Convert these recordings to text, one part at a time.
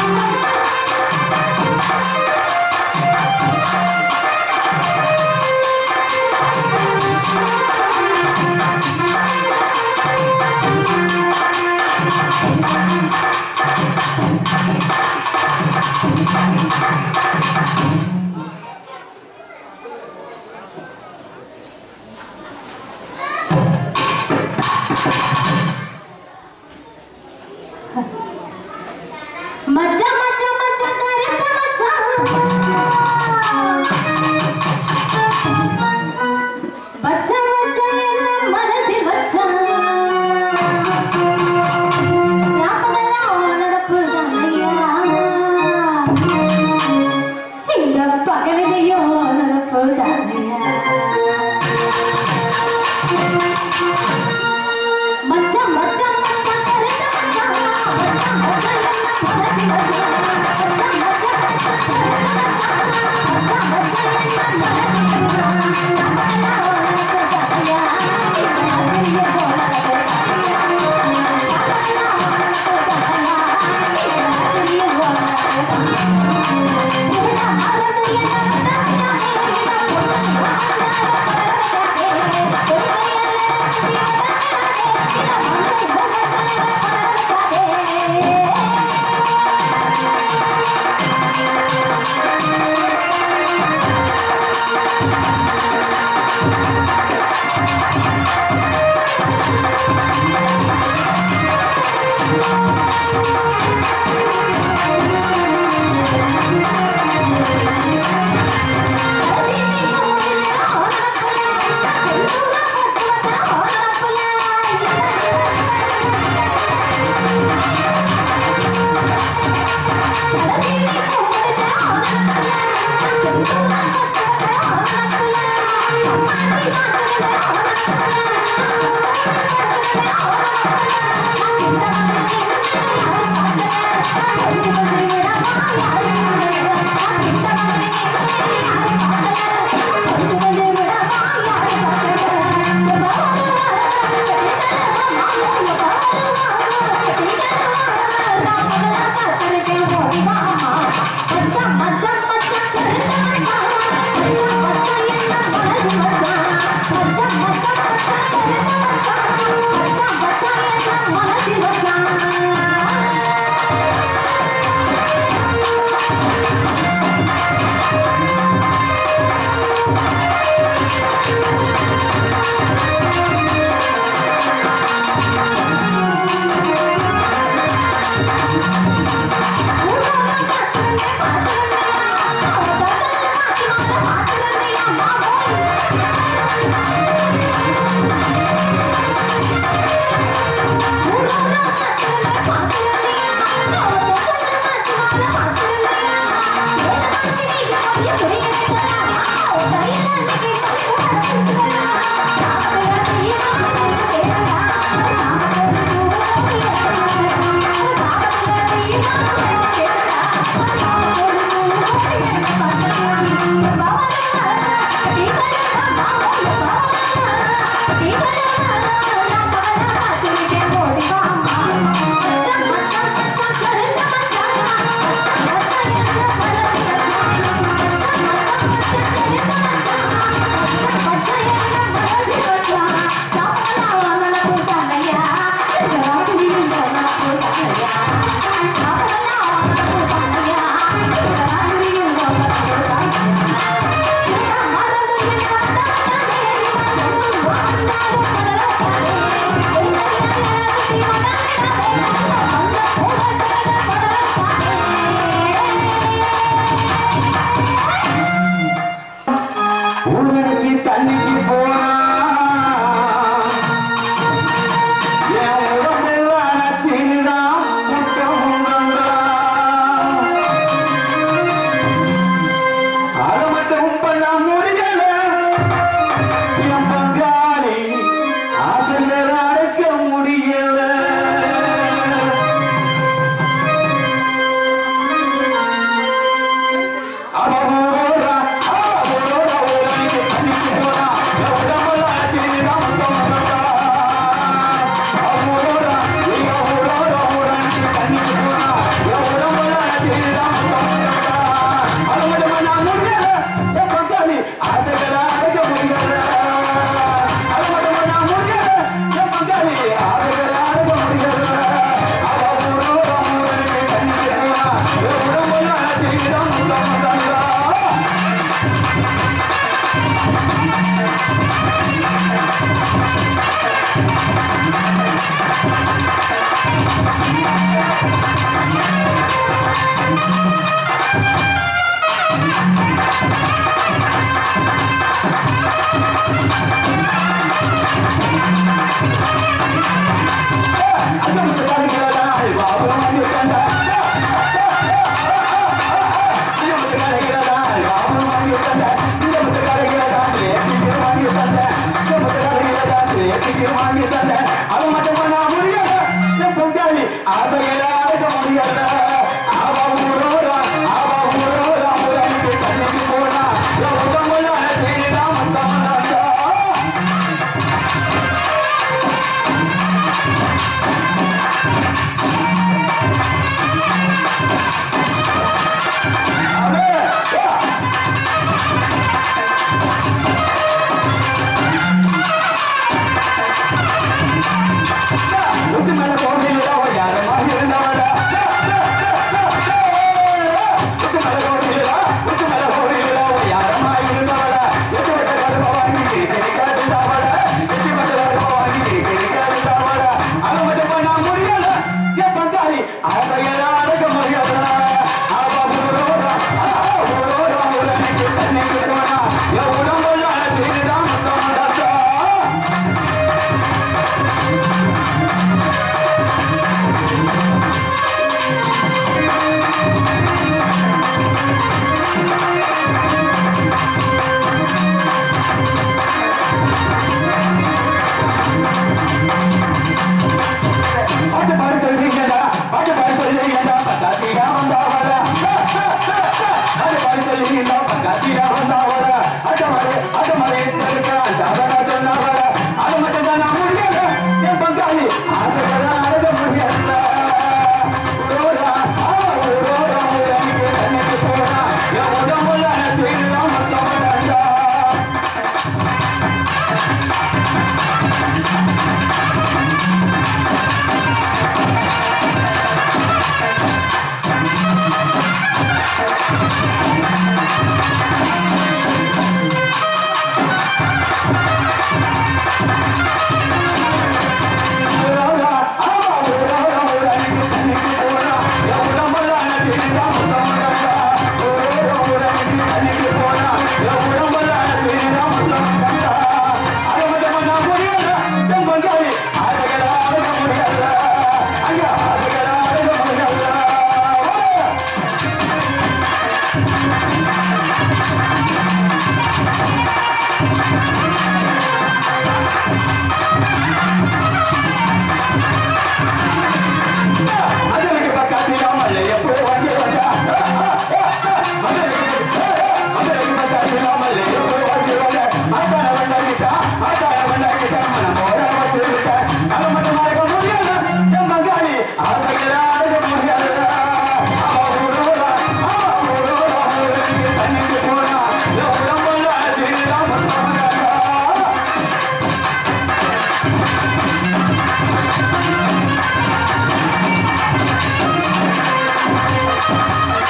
மச்சான் மச்சான் மச்சான் கருத்த மச்சான் வச்சான் வச்சான் என்ன மனசில் வச்சான் ஞாபகம்லாம் நினப்பு தானையா இந்த பகலிலையும் நினப்பு தானையா மச்சான் மச்சான் மச்சான் கருத்த மச்சான் வச்சான் வச்சான் என்ன மனசில்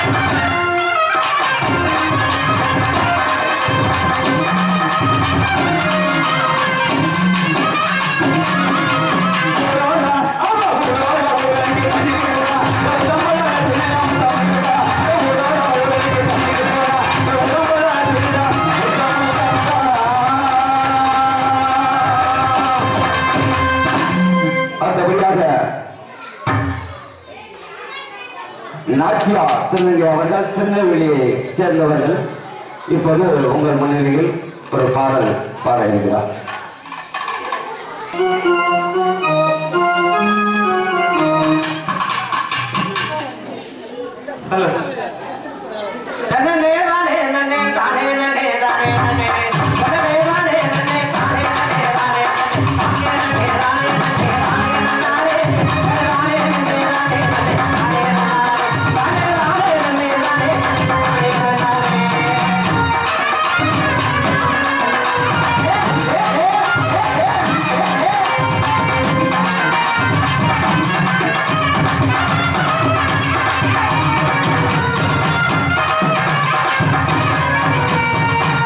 அடுத்தபடியாக நாச்சியா திருநங்கை அவர்கள் திருநெல்வேலியை சேர்ந்தவர்கள் இப்போது உங்கள் முன்னிலையில் ஒரு பாடல் பாட இருக்கிறார் ஹலோ தன்னே தானே நன்னே தானே நன்னே தானே நன்னே தன்னே தானே நன்னே தானே நன்னே தானே நன்னே நன்னே தானே நன்னே தானே நன்னாரே தானே நன்னே தானே நன்னே தானே நன்னாரே தானே தானே நன்னே தானே தானே நன்னாரே ஆ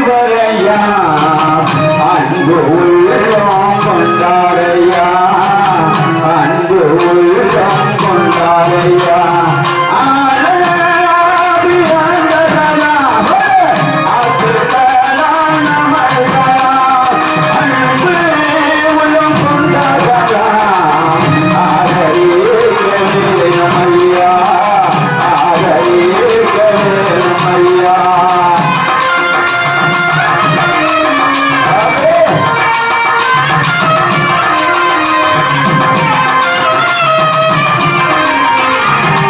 தலைவரையா அன்பு உள்ளம் கொண்டாரையா அன்பு உள்ளம் கொண்டாரையா ஆ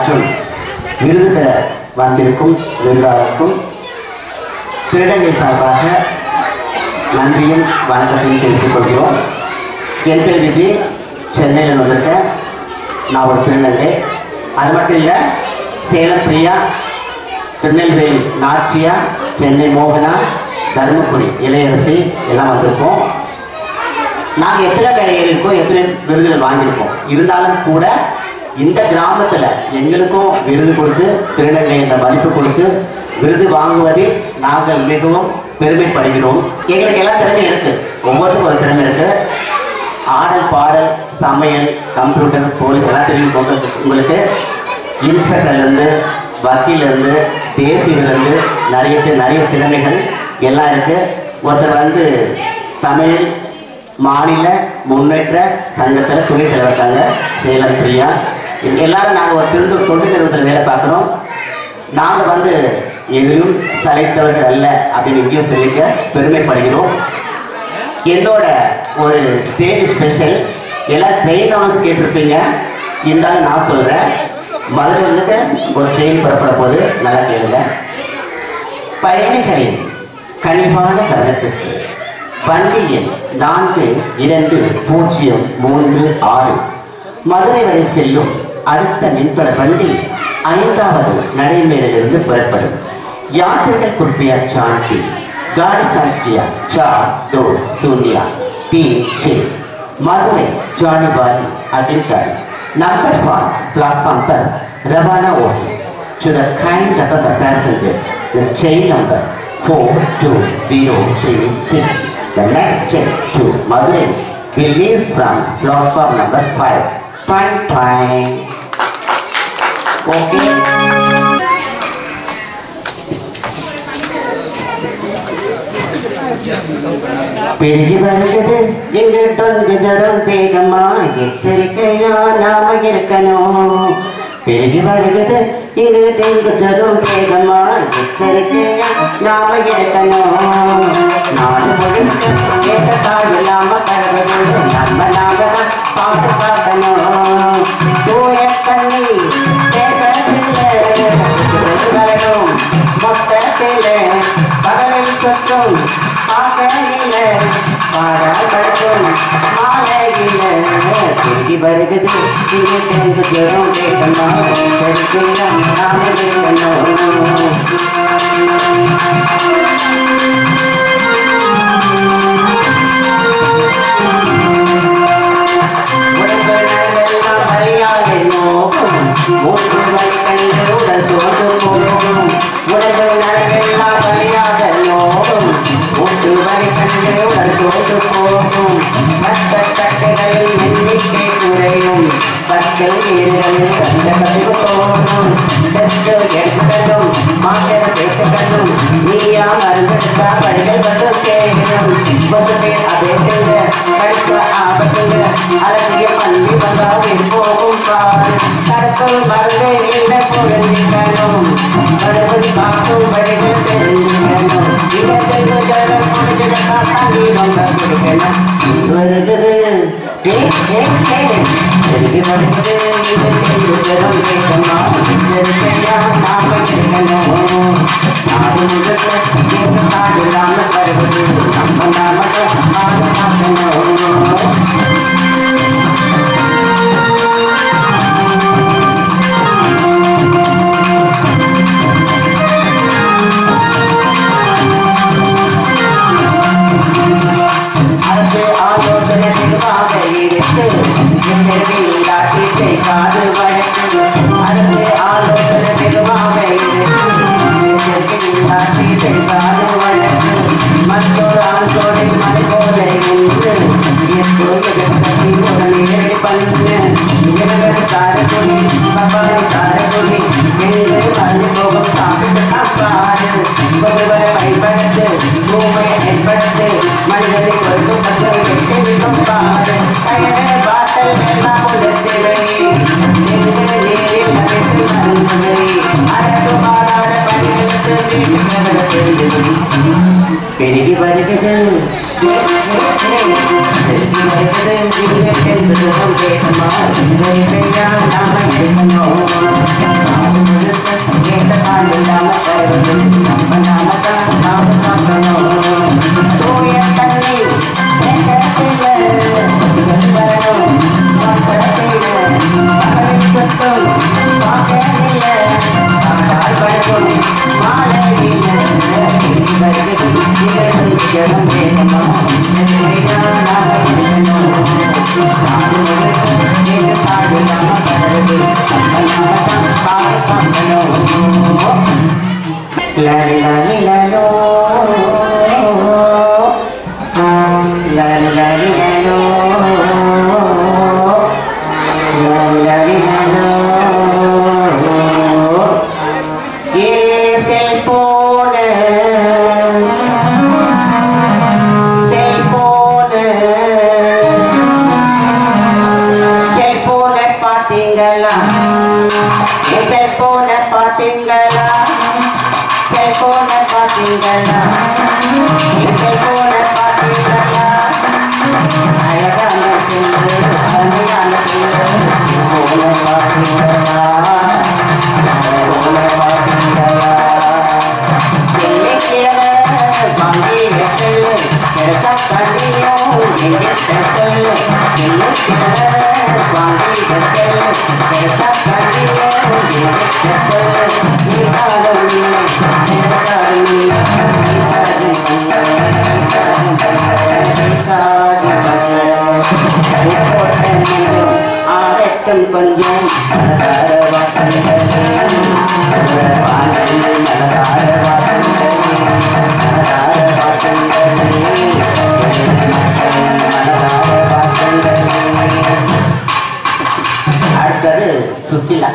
மற்றும் விருது பெற வந்திருக்கும் விருதாளருக்கும் திருடங்கை சார்பாக நன்றியும் வணக்கத்தையும் தெரிவித்துக் கொள்கிறோம் என் பேர் விஜய் சென்னையில் வந்திருக்கேன் நான் ஒரு திருநங்கை அது மட்டும் இல்லை சேலம் பிரியா திருநெல்வேலி நாச்சியா சென்னை மோகனா தருமபுரி இளையரசி எல்லாம் வந்திருக்கோம் நாங்கள் எத்தனை மேடை ஏறி இருக்கோம் எத்தனை விருதுகள் வாங்கியிருக்கோம் இருந்தாலும் கூட இந்த கிராமத்தில் எங்களுக்கும் விருது கொடுத்து திருநங்கை என்ற மதிப்பு கொடுத்து விருது வாங்குவதில் நாங்கள் மிகவும் பெருமைப்படுகிறோம் எங்களுக்கு எல்லாம் திறமை இருக்கு ஒவ்வொருத்தருக்கும் ஒரு திறமை இருக்கு ஆடல் பாடல் சமையல் கம்ப்யூட்டர் போலீஸ் எல்லாம் தெரியும் உங்களுக்கு உங்களுக்கு இன்ஸ்பெக்டர்லேருந்து வக்கீலேருந்து தேசியிலேருந்து நிறைய பேர் நிறைய திறமைகள் எல்லாம் இருக்கு ஒருத்தர் வந்து தமிழ் மாநில முன்னேற்ற சங்கத்தில் துணை தலைவர் இருக்காங்க சேலம் பிரியா இவங்க எல்லாரும் நாங்கள் ஒரு திருந்து தொண்டு நிறுவனத்தில் வேலை பார்க்குறோம் நாங்கள் வந்து எதிலும் சளைத்தவர்கள் அல்ல அப்படின்னு இங்கேயும் சொல்லிக்க பெருமைப்படுகிறோம் என்னோட ஒரு ஸ்டேஜ் ஸ்பெஷல் எல்லாம் ட்ரெயின் ஹவுஸ் கேட்டிருப்பீங்க இருந்தாலும் நான் சொல்கிறேன் மதுரை வந்துட்டு ஒரு ட்ரெயின் புறப்பட போது நல்லா கேளுங்க பயணிகளின் கனிவான கவனத்திற்கு வண்டி எண் நான்கு இரண்டு பூஜ்ஜியம் மூன்று ஆறு மதுரை வரை செல்லும் அடுத்த மின்தொடர் வண்டி ஐந்தாவது நடைமேலிருந்து புறப்படும் யாத்திரிகள் குறிப்பிய சாந்தி गाड़ी सांस किया चार दो शून्य तीन छः मधुरई जाने वाली अगली गाड़ी नंबर पाँच प्लेटफॉर्म पर रवाना होगी to the kind of the passenger the train number 42036 the next train to Madurai will leave from platform number 5 time time okay பெருகி வருகிறது எங்கள் தொங்கு ஜரம் வேகமா எச்சரிக்கையா நாம இருக்கணும் பெருகி வருகிறது எங்கள் டெங்கு ஜரம் வேகமா எச்சரிக்கையா நாம இருக்கணும் நாடு முழுக்க ஏற்றத்தாழ் இல்லாம பரவது நம்ம நாம தான் பாட்டு பார்க்கணும் தூய தண்ணி தேக்கத்தில்லை வரணும் மொத்தத்திலே பகலில் சுற்றும் ஆக்கையில பாடப்படும் மாலையில திரும்பி வருகிறது இங்கே தெரிந்து ஜரம் கேட்கணும் சரிக்கலாம் நாம கேட்கணும் உடம்பெல்லாம் வலியாக நோக்கும் மூன்று வலி கண்டு உடல் சோர்ந்து போகும் உடம்பு நரம்பெல்லாம் வலியாக நோக்கும் மூன்று வலி கண்டு உடல் சோர்ந்து போகும் ரத்த கட்டைகளில் எண்ணிக்கை குறையும் பற்கள் வீடுகளில் கண்ட கழிவு போகும் டெஸ்ட் எடுத்துக்கணும் மாத்திரை சேர்த்துக்கணும் நீயா மருந்தெடுத்தா படிகள் வந்து சேரும் பசுமே அதே செய்த படிப்பு ஆபத்துங்க அழகிய பள்ளி வந்தால் போகும் பாரு கடற்கல் மருந்து என்ன பொருந்திக்கணும் கடவுள் காக்கும் வழிகள் தெரிஞ்சுக்கணும் இடத்துக்கு ஜலம் முடிஞ்சத காத்தா நீ ரொம்ப கொடுக்கணும் வருகிறது ஏ, ஏ, ஏ. திரும்பி வருகிறது இது தெரிந்து ஜலம் கேட்கணும் எச்சரிக்கையா நாம இருக்கணும் நாடு முழுக்க கேட்டு காடில்லாம வருவது நம்ம நாம பாதுகாக்கணும் அரசு ஆலோசனை தெளிவாக இருக்கு எச்சரிக்கையில் லாட்டி செய்காது வழக்கு அரசு ஆலோசனை தெளிவாக இருக்கு எச்சரிக்கையில் லாட்டி செய்காது வழக்கு மற்றொரு ஆண்டோடை மலை போல இன்று எப்போது ஒரு நேரடி பண்ணு இவர்கள் சாரக்குடி பப்பாளி சாரக்குடி எங்கு மறந்து போகும் சாப்பிட்டு காப்பாடு ஒருவரை பயன்படுத்து பூமை ஏற்படுத்து மனிதனை கொடுக்கும் பசுவை வெட்டி விடும் பாடு கயனை பாட்டல் எல்லாம் உலர்த்திவை எங்கு நீரில் நகைத்து மருந்துவை அரசு மாறாத பணிகளுக்கு வீட்டுக்கு பெருகி வருகிறது பெருகி பாத்தீங்களா என் செல்போனை பாத்தீங்களா செல்போனை பாத்தீங்களா என் செல்போனை பாத்தீங்களா அழகான செல்லு அழகான செல்லு செல்போனை பாத்தீங்களா செல்போனை பாத்தீங்களா வெள்ளிக்கிழமை வாங்கிய செல்லு கிடைச்சா கண்ணியும் எங்கிட்ட சொல்லு வெள்ளிக்கிழமை வாங்கிய செல்லு கிடைச்சா கண்ணியும் எங்கிட்ட சொல்லு நீ காலம் இல்லை எனக்காலம் இல்லை நீ காலம் இல்லை நீ காலம் இல்லை நீ காலம் இல்லை ஆரட்டும் கொஞ்சம் மலரார வாசல்களே வானவில் மலரார வாசல்களே மலரார வாசல்களே மலரார வாசல்களே அடுத்தது சுசிலா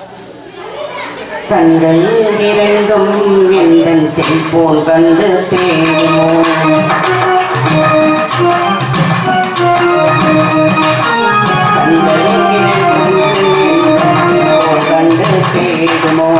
கண்கள் இரண்டும் எந்தன் செல்போன் கண்டு தேடுமோ கண்டு தேடுமோ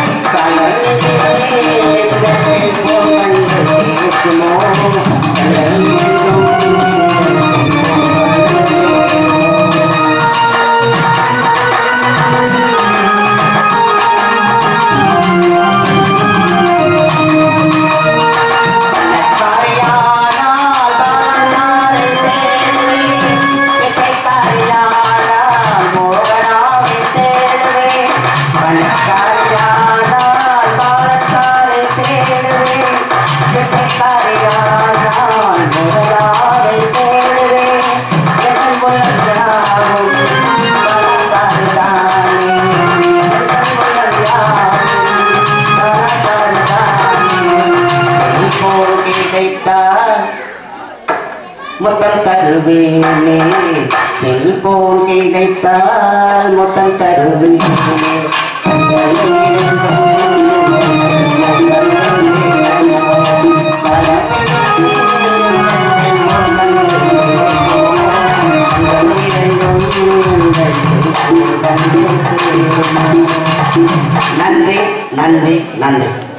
கிடைத்தால் முத்தம் தருவேனே செல்போன் கிடைத்தால் முத்தம் தருவேனே நன்றி நன்றி நன்றி